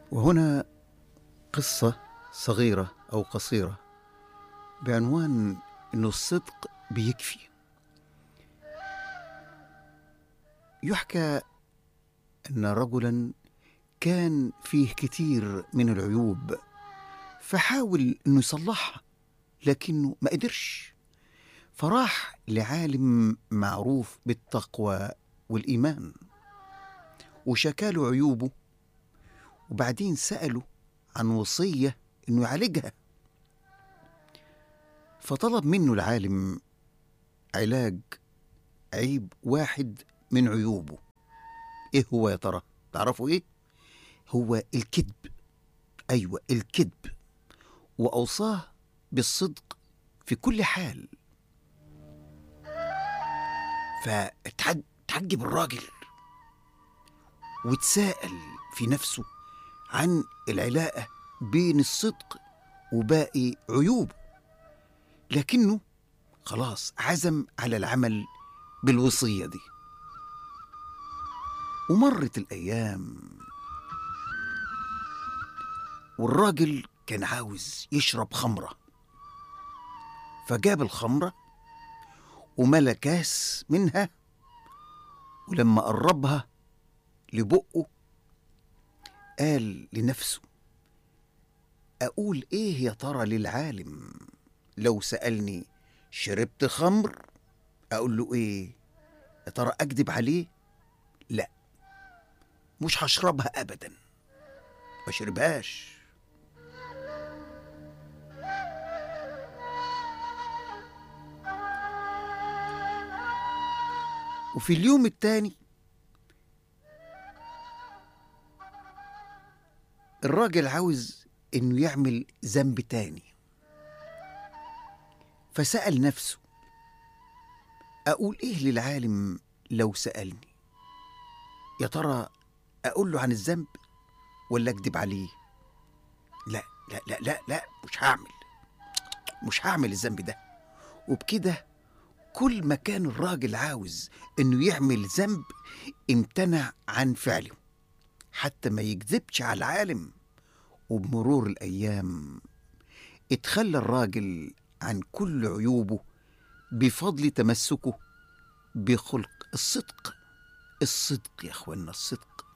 وهنا قصة صغيرة أو قصيرة بعنوان إنه الصدق بيكفي يحكى أن رجلا كان فيه كتير من العيوب فحاول إنه يصلحها لكنه ما قدرش فراح لعالم معروف بالتقوى والإيمان وشكاله عيوبه وبعدين سأله عن وصية إنه يعالجها فطلب منه العالم علاج عيب واحد من عيوبه ايه هو يا ترى تعرفوا ايه هو الكذب ايوه الكذب واوصاه بالصدق في كل حال فتعجب الراجل وتساءل في نفسه عن العلاقه بين الصدق وباقي عيوبه لكنه خلاص عزم على العمل بالوصيه دي ومرت الايام والراجل كان عاوز يشرب خمره فجاب الخمره وملا كاس منها ولما قربها لبقه قال لنفسه اقول ايه يا ترى للعالم لو سالني شربت خمر اقول له ايه يا ترى اكذب عليه لا مش هشربها ابدا ما شربهاش وفي اليوم التاني الراجل عاوز انه يعمل ذنب تاني فسأل نفسه أقول إيه للعالم لو سألني يا ترى أقول له عن الذنب ولا أكذب عليه لا لا لا لا لا مش هعمل مش هعمل الذنب ده وبكده كل ما كان الراجل عاوز انه يعمل ذنب امتنع عن فعله حتى ما يكذبش على العالم وبمرور الايام اتخلى الراجل عن كل عيوبه بفضل تمسكه بخلق الصدق الصدق يا اخوانا الصدق